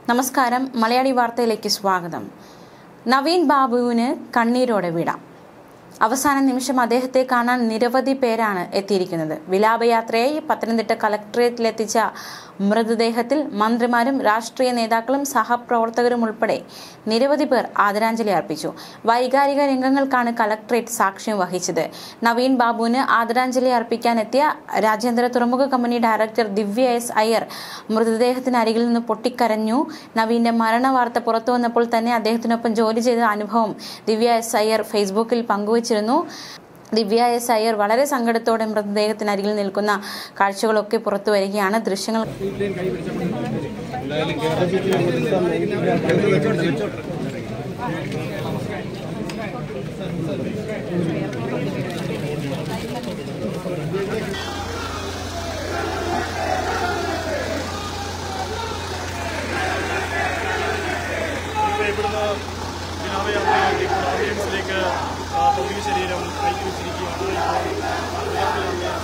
നമസ്കാരം മലയാളി വാർത്തയിലേക്ക് സ്വാഗതം നവീൻ ബാബുവിന് കണ്ണീരോടെ വിടാം അവസാന നിമിഷം അദ്ദേഹത്തെ കാണാൻ നിരവധി പേരാണ് എത്തിയിരിക്കുന്നത് വിലാപയാത്രയായി പത്തനംതിട്ട കളക്ടറേറ്റിലെത്തിച്ച മൃതദേഹത്തിൽ മന്ത്രിമാരും രാഷ്ട്രീയ നേതാക്കളും സഹപ്രവർത്തകരും ഉൾപ്പെടെ നിരവധി പേർ ആദരാഞ്ജലി അർപ്പിച്ചു വൈകാരിക രംഗങ്ങൾക്കാണ് കളക്ടറേറ്റ് സാക്ഷ്യം വഹിച്ചത് നവീൻ ബാബുവിന് ആദരാഞ്ജലി അർപ്പിക്കാനെത്തിയ രാജ്യാന്തര തുറമുഖ company director Divya S Iyer മൃതദേഹത്തിന് അരികിൽ നിന്ന് പൊട്ടിക്കരഞ്ഞു നവീന്റെ മരണ വാർത്ത പുറത്തു വന്നപ്പോൾ തന്നെ അദ്ദേഹത്തിനൊപ്പം ജോലി ചെയ്ത അനുഭവം ദിവ്യ എസ് അയ്യർ ഫേസ്ബുക്കിൽ പങ്കുവച്ചിരുന്നു ദിവ്യ എസ് അയ്യർ വളരെ സങ്കടത്തോടെ മൃതദേഹത്തിനരികിൽ നിൽക്കുന്ന കാഴ്ചകളൊക്കെ പുറത്തു വരികയാണ് ദൃശ്യങ്ങൾ ഇപ്പോൾ ഇവിടുന്ന് വിനോദയാത്രയാക്കി കുടാമയിലേക്ക് ഭൗതിക ശരീരം കയറ്റി വെച്ചിരിക്കുകയാണ് ഇപ്പോൾ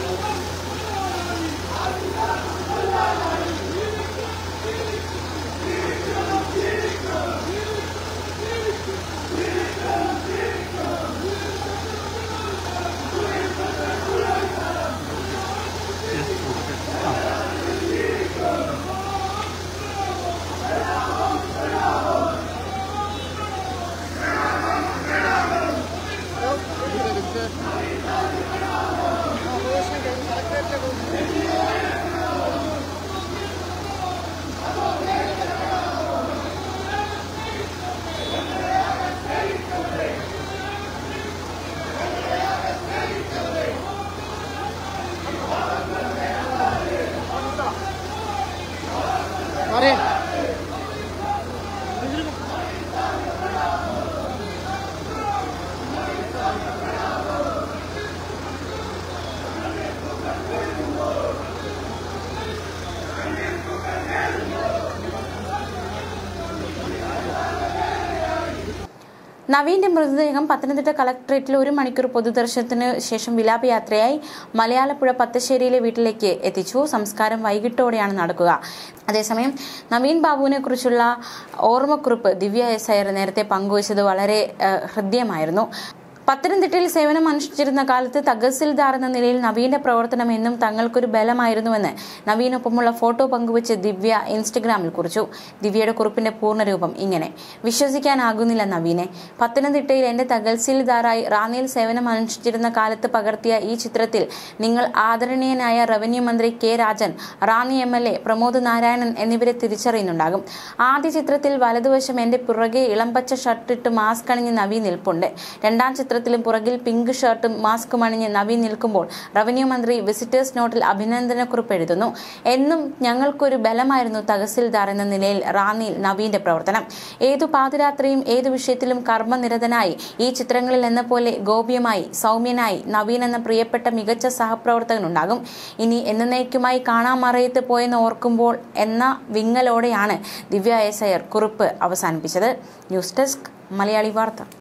നവീന്റെ മൃതദേഹം പത്തനംതിട്ട കളക്ടറേറ്റിൽ ഒരു മണിക്കൂർ പൊതുദർശനത്തിന് ശേഷം വിലാപയാത്രയായി മലയാളപ്പുഴ പത്തശ്ശേരിയിലെ വീട്ടിലേക്ക് എത്തിച്ചു സംസ്കാരം വൈകിട്ടോടെയാണ് നടക്കുക അതേസമയം നവീൻ ബാബുവിനെ കുറിച്ചുള്ള ഓർമ്മക്കുറിപ്പ് ദിവ്യ എസ് അയ്യർ നേരത്തെ പങ്കുവച്ചത് വളരെ ഏഹ്, ഹൃദ്യമായിരുന്നു പത്തനംതിട്ടയിൽ സേവനം അനുഷ്ഠിച്ചിരുന്ന കാലത്ത് തഹസിൽദാർ എന്ന നിലയിൽ നവീന്റെ പ്രവർത്തനം എന്നും തങ്ങൾക്കൊരു ബലമായിരുന്നുവെന്ന് നവീനൊപ്പമുള്ള ഫോട്ടോ പങ്കുവച്ച് ദിവ്യ ഇൻസ്റ്റഗ്രാമിൽ കുറിച്ചു ദിവ്യയുടെ കുറിപ്പിന്റെ പൂർണ്ണരൂപം ഇങ്ങനെ വിശ്വസിക്കാനാകുന്നില്ല നവീനെ പത്തനംതിട്ടയിൽ എന്റെ തഹസിൽദാറായി റാന്നിയിൽ സേവനം അനുഷ്ഠിച്ചിരുന്ന കാലത്ത് പകർത്തിയ ഈ ചിത്രത്തിൽ നിങ്ങൾ ആദരണീയനായ റവന്യൂ മന്ത്രി K Rajan Ranni M L A Pramod Narayanan എന്നിവരെ തിരിച്ചറിയുന്നുണ്ടാകും ആദ്യ ചിത്രത്തിൽ വലതുവശം എന്റെ പുറകെ ഇളംപച്ച ഷർട്ടിട്ട് മാസ്ക് അണിഞ്ഞ് നവീൻ നിൽപ്പുണ്ട് രണ്ടാം ചിത്രത്തിലും പുറകിൽ പിങ്ക് ഷർട്ടും മാസ്കും അണിഞ്ഞ് നവീൻ നിൽക്കുമ്പോൾ റവന്യൂ മന്ത്രി വിസിറ്റേഴ്സ് നോട്ടിൽ അഭിനന്ദനക്കുറിപ്പ് എഴുതുന്നു എന്നും ഞങ്ങൾക്കൊരു ബലമായിരുന്നു തഹസിൽദാർ എന്ന നിലയിൽ റാന്നിയിൽ നവീന്റെ പ്രവർത്തനം ഏതു പാതിരാത്രിയും ഏതു വിഷയത്തിലും കർമ്മനിരതനായി ഈ ചിത്രങ്ങളിൽ എന്ന പോലെ ഗോപ്യമായി സൗമ്യനായി നവീൻ എന്ന പ്രിയപ്പെട്ട മികച്ച സഹപ്രവർത്തകനുണ്ടാകും ഇനി എന്നേക്കുമായി കാണാമറയത്ത് പോയെന്ന് ഓർക്കുമ്പോൾ എന്ന വിങ്ങലോടെയാണ് ദിവ്യ എസ് അയ്യർ കുറിപ്പ് അവസാനിപ്പിച്ചത് ന്യൂസ് ഡെസ്ക് മലയാളി വാർത്ത